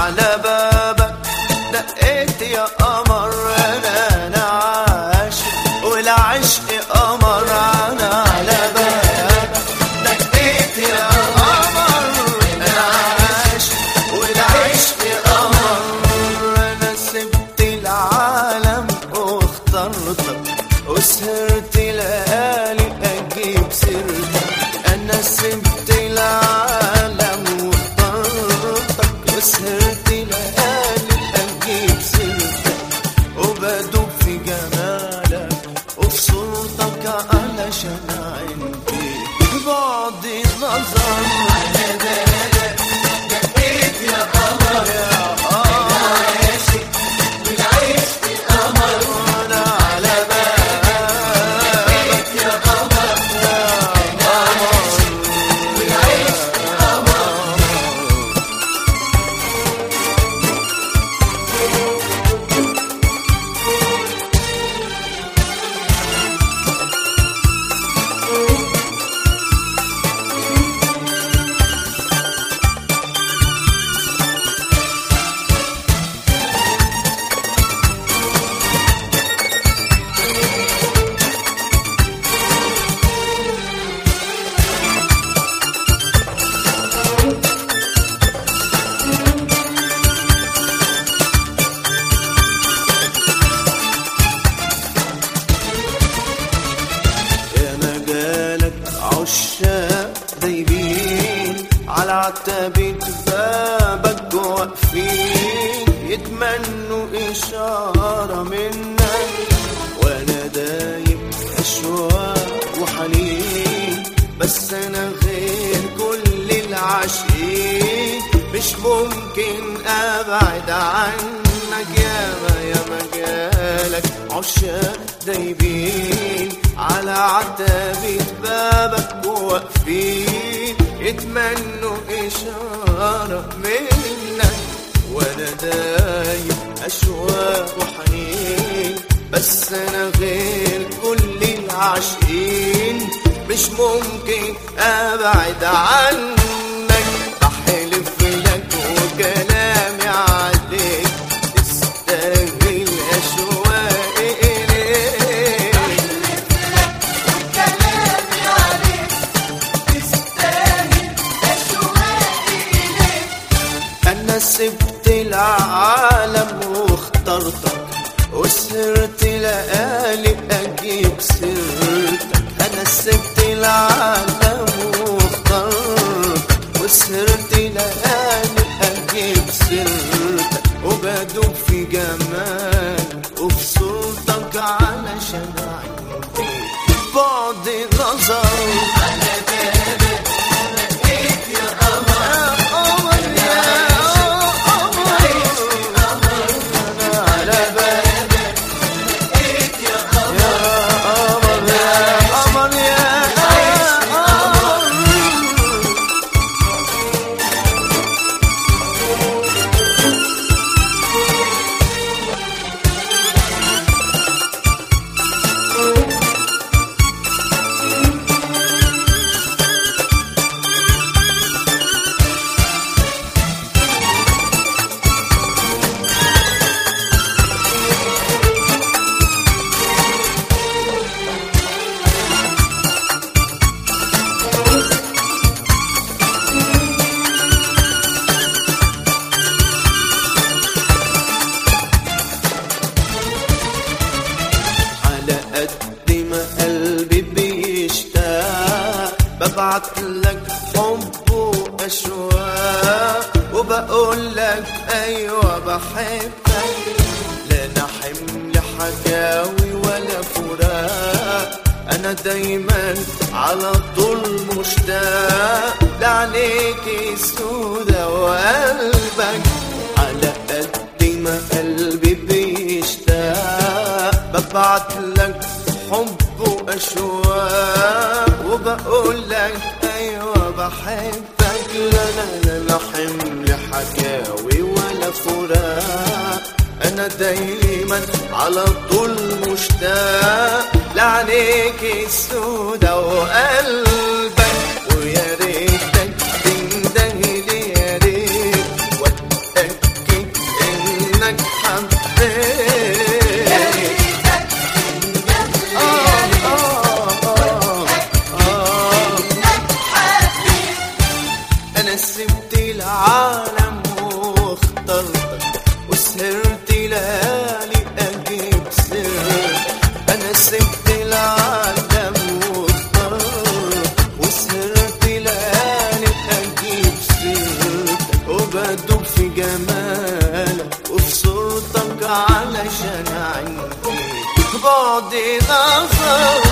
على بابك دقيت يا قمر انا انا عاشق والعشق قمر انا على بابك دقيت يا قمر انا عاشق والعشق قمر انا سبت العالم واخترتك وسهرت ليالي اجيب سيرتك انا سبت العالم واخترتك وسهرت ليالي اجيب سيرتك وبدوب في جمالك وفي صورتك علشان عندي بعد النظر على بالك دقيت يا قمر يا قمر والعشق قمر وانا على بالك يا قمر يا قمر والعشق قمر يا مجالك عشاق دايبين على عتبة بابك واقفين يتمنوا إشارة منك وأنا دايب أشواق وحنين بس أنا غير كل العاشقين مش ممكن أبعد عنك يا ما يا مجالك عشاق دايبين على عتبة بابك واقفين يتمنوا إشارة منك وأنا دايب أشواق وحنين بس أنا غير كل العاشقين مش ممكن أبعد عنك بحلف لك وكلامي عليك تستاهل أشواقي إليك كلامي عليك تستاهل أشواقي إليك أنا سبت العالم واخترتك وسهرت ليالي أجيب سيرتك أنا سبت العالم واخترتك وسهرت ليالي أجيب سيرتك وبدوب في جمالك وفي صوتك علشان عندي بعد نظر على بابك لقيت يا قمر يا قمر يا قمر أنا على بابك لقيت يا قمر يا قمر يا قمر على قد ما قلبي بيشتاق ببعت لك حب واشواق وبقول لك ايوه بحبك لا انا حمل حكاوي ولا فراق انا دايما على طول مشتاق لعليك سودة وقلبك على قد ما قلبي بيشتاق ببعت لك حب واشواق وبقول لك ايوه بحبك لا لا لا لا حمل حكاوي ولا فراق انا دايما على طول مشتاق لعينيك السودا وقلبك ويا ريتك تندهلي يا ريت واتاكد وادوب في جمالك وفي صورتك علشان عندي بعدي نظر